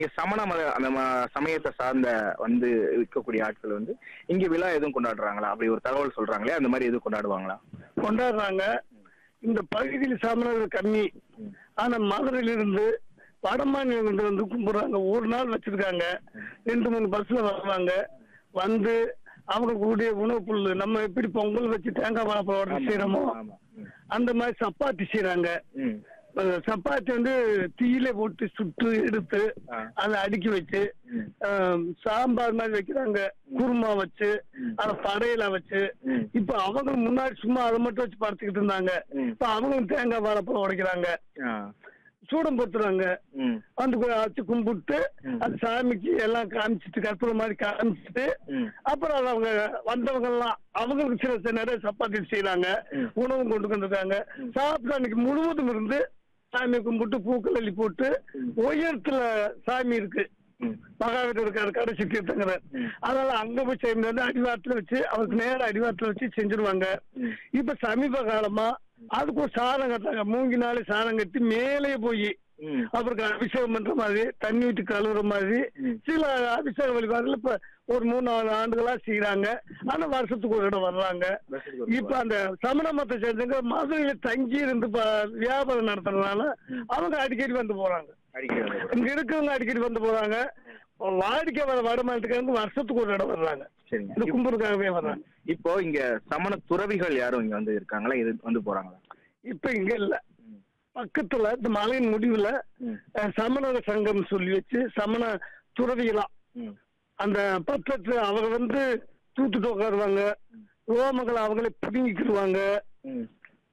இங்க சமண மத அந்த ம- சமயத்தை சார்ந்த வந்து இருக்கக்கூடிய ஆட்கள் வந்து இங்க விழா எதுவும் கொண்டாடுறாங்களா அப்படி ஒரு தகவல் சொல்றாங்களே அந்த மாதிரி எதுவும் கொண்டாடுவாங்களா கொண்டாடுறாங்க இந்த பகுதியில் சமணர்கள் கம்மி ஆனா மதுரையிலிருந்து வட மாநிலங்கள் வந்து கும்பிடுறாங்க ஒரு நாள் வச்சிருக்காங்க ரெண்டு மூணு பஸ்ல வருவாங்க வந்து அவங்க கூடிய உணவு புல்லு நம்ம எப்படி பொங்கல் வச்சு தேங்காய் வாழைப்பழம் ஆமா, செய்யறோமோ ஆமா. ம். அந்த மாதிரி சப்பாத்தி செய்யறாங்க ம். சப்பாத்தி வந்து தீயில போட்டு சுட்டு எடுத்து ஆ. அதை அடுக்கி வச்சு ம். ஆம், சாம்பார் மாதிரி வைக்கிறாங்க குருமா வச்சு அதை படையில வச்சு ம். இப்ப அவங்க முன்னாடி சும்மா அதை மட்டும் வச்சு படுத்துக்கிட்டு இருந்தாங்க ம். இப்ப அவங்க தேங்காய் வாழைப்பழம் உடைக்கிறாங்க ஆ. சூடம் பொறுத்துறாங்க ம். வந்து போய் வச்சு கும்பிட்டு ம். அது சாமிக்கு எல்லாம் காமிச்சிட்டு கற்பூரம் மாதிரி காமிச்சிட்டு ம். அப்புறம் அது அவங்க வந்தவங்க எல்லாம் அவங்களுக்கு சில சில நிறைய சப்பாத்தி செய்யறாங்க ம். உணவு கொண்டு வந்திருக்காங்க சாப்பிட்டு அன்னைக்கு முழுவதும் இருந்து சாமி கும்பிட்டு பூக்கள் அள்ளி போட்டு உயரத்துல சாமி இருக்கு ம். மகாவீரர் இருக்காரு கடைசி தீர்த்தங்கிறார் ம். அதனால அங்க போய் செய்ய முடியாது அடிவாரத்துல வச்சு அவருக்கு நேர அடிவாரத்துல வச்சு செஞ்சிருவாங்க ம். இப்ப சமீப காலமா அதுக்கு ஒரு சாதம் கட்டாங்க மூங்கினாலே சாதம் கட்டி மேலே போய் ம். அவருக்கு அபிஷேகம் பண்ற மாதிரி தண்ணி விட்டு கழுவுற மாதிரி ம். சில அபிஷேக வழிபாடுகள் இப்ப ஒரு மூணு நாலு ஆண்டுகளா செய்யறாங்க ஆனா வருஷத்துக்கு ஒரு இடம் வர்றாங்க வருஷத்துக்கு ஒரு இப்ப அந்த சமண மத்த சேர்ந்தவங்க மதுரையில தங்கி இருந்து ப- வியாபாரம் நடத்துறதுனால அவங்க அடிக்கடி வந்து போறாங்க அடிக்கடி வந்து இங்க இருக்கவங்க அடிக்கடி வந்து போறாங்க வாடிக்கை வர வடமாட்டுக்காரங்க வருஷத்துக்கு ஒரு இடம் வர்றாங்க சரிங்க இந்த கும்பலுக்காகவே வர்றாங்க இப்போ இங்க சமண துறவிகள் யாரும் இங்க வந்து இருக்காங்களா இது வந்து போறாங்களா இப்ப இங்க இல்ல பக்கத்துல இந்த மலையின் முடிவுல ம். அஹ், சமண சங்கம் சொல்லி வச்சு சமண துறவிகளாம் ம். அந்த பத்திரத்துல அவங்க வந்து தூத்துட்டு உட்காருவாங்க ரோமங்களை அவங்களே பிடுங்கிக்கிடுவாங்க ம்.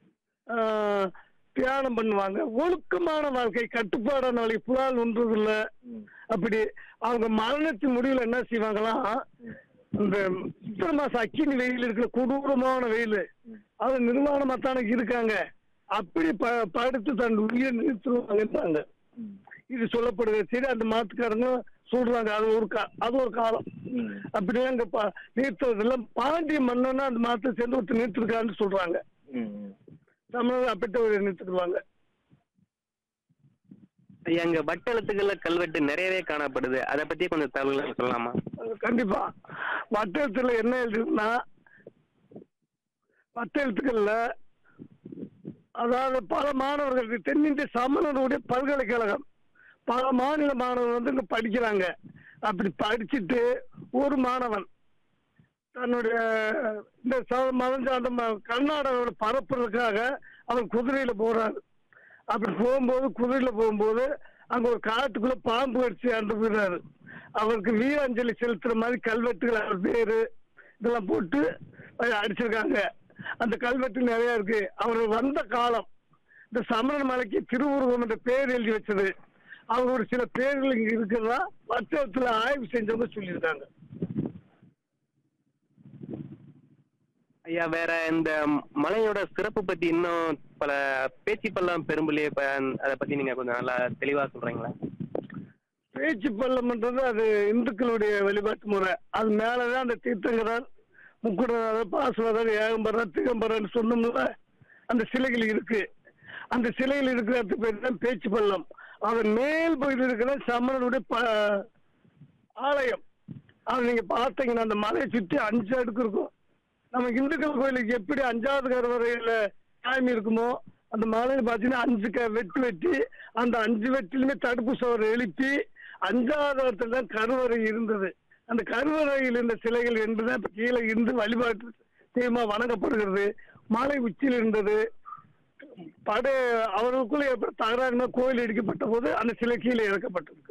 ஆஹ், தியானம் பண்ணுவாங்க ஒழுக்கமான வாழ்க்கை கட்டுப்பாடான வாழ்க்கை புலால் ஒன்றது இல்ல ம். அப்படி அவங்க மரணத்தின் முடிவுல என்ன செய்வாங்களாம் இந்த சித்திர மாசம் அக்கினி வெயில் இருக்கிற கொடூரமான வெயில் அது நிர்வாணமா தானே இருக்காங்க அப்படி ப படுத்து தன் உயிரை நிறுத்துவாங்கன்றாங்க ம். இது சொல்லப்படுது சரி அந்த மாத்துக்காரங்க சொல்றாங்க அது ஒரு கா அது ஒரு காலம் ம். அப்படியே அங்க ப- நிறுத்துறதெல்லாம் பாண்டிய மன்னனா அந்த மாத்தை சேர்ந்து ஒருத்தர் நிறுத்திருக்கான்னு சொல்றாங்க ம். ம். தமிழக அப்பட்ட ஒரு நிறுத்திடுவாங்க ஐயா அங்க வட்டெழுத்துக்கள்ல கல்வெட்டு நிறையவே காணப்படுது அதை பத்தி கொஞ்சம் தகவல்கள் சொல்லலாமா கண்டிப்பா வட்டத்துல என்ன எழுதுன்னா வட்ட எழுத்துக்கள்ல அதாவது பல மாணவர்கள் தென்னிந்திய சமணருடைய பல்கலைக்கழகம் பல மாநில மாணவர்கள் வந்து இங்க படிக்கிறாங்க அப்படி படிச்சுட்டு ஒரு மாணவன் தன்னுடைய இந்த ச- மதம் சார்ந்த ம- கர்நாடகாவோட பரப்புறதுக்காக அவர் குதிரையில போறாரு அப்படி போகும்போது குதிரையில போகும்போது அங்க ஒரு காட்டுக்குள்ள பாம்பு கடிச்சு இறந்து போயிடுறாரு அவருக்கு வீராஞ்சலி செலுத்துற மாதிரி கல்வெட்டுகள் அவர் பேரு இதெல்லாம் போட்டு அதை அடிச்சிருக்காங்க அந்த கல்வெட்டு நிறைய இருக்கு அவர் வந்த காலம் இந்த சமண மலைக்கு திருவுருவம் என்ற பேர் எழுதி வச்சது அவங்க ஒரு சில பேர்கள் இங்க இருக்கிறதா வட்டத்துல ஆய்வு செஞ்சவங்க சொல்லியிருக்காங்க ஐயா வேற இந்த மலையோட சிறப்பு பத்தி இன்னும் பல பேச்சு பள்ளம் பெரும்புலியே அதை பத்தி நீங்க கொஞ்சம் நல்லா தெளிவா சொல்றீங்களா பேச்சு பள்ளம்ன்றது அது இந்துக்களுடைய வழிபாட்டு முறை அது மேலதான் அந்த தீர்த்தங்கரர் முக்குடநாதர் பாசுவரர் ஏகம்பரர் திகம்பரர் சொன்னோம்ல அந்த சிலைகள் இருக்கு அந்த சிலைகள் இருக்கிற பேர் தான் பேச்சு பள்ளம் அதன் மேல் பகுதியில் இருக்கிற சமணருடைய ப- ஆலயம் அது நீங்க பார்த்தீங்கன்னா அந்த மலையை சுற்றி அஞ்சு அடுக்கு இருக்கும் நம்ம இந்துக்கள் கோயிலுக்கு எப்படி அஞ்சாவது கருவறையில சாமி இருக்குமோ அந்த மலையில பார்த்தீங்கன்னா அஞ்சு க வெட்டு வெட்டி அந்த அஞ்சு வெட்டிலுமே தடுப்பு சுவர் எழுப்பி அஞ்சாவது இடத்துல தான் கருவறை இருந்தது அந்த கருவறையில் இருந்த சிலைகள் என்றுதான் இப்ப கீழே இருந்து வழிபாட்டு தெய்வமா வணங்கப்படுகிறது மலை உச்சியில் இருந்தது படை அவர்களுக்குள்ள ஏற்பட்ட தகராறுனா கோயில் இடிக்கப்பட்ட போது அந்த சிலை கீழே இறக்கப்பட்டிருக்கு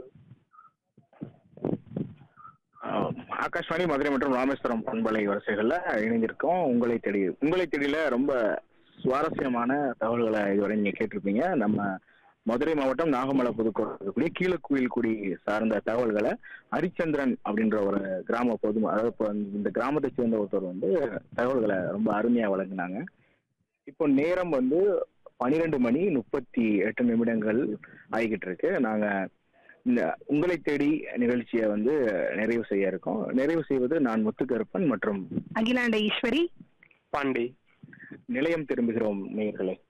ஆஹ் ஆகாஷ்வாணி மதுரை மற்றும் ராமேஸ்வரம் பண்பலை வரிசைகள்ல இணைந்திருக்கோம் உங்களை தேடி உங்களை தேடியில ரொம்ப சுவாரஸ்யமான தகவல்களை இதுவரை நீங்க கேட்டிருப்பீங்க நம்ம மதுரை மாவட்டம் நாகமலை புதுக்கோட்டை இருக்கக்கூடிய கீழக்குயில்குடி சார்ந்த தகவல்களை ஹரிச்சந்திரன் அப்படின்ற ஒரு கிராம பொது அதாவது இப்போ இந்த கிராமத்தை சேர்ந்த ஒருத்தர் வந்து தகவல்களை ரொம்ப அருமையா வழங்கினாங்க இப்போ நேரம் வந்து பன்னிரெண்டு மணி முப்பத்தி எட்டு நிமிடங்கள் ஆகிக்கிட்டு இருக்கு நாங்க இந்த உங்களை தேடி நிகழ்ச்சியை வந்து நிறைவு செய்ய இருக்கோம் நிறைவு செய்வது நான் முத்துக்கருப்பன் மற்றும் அகிலாண்ட ஈஸ்வரி பாண்டி நிலையம் திரும்புகிறோம் நேயர்களே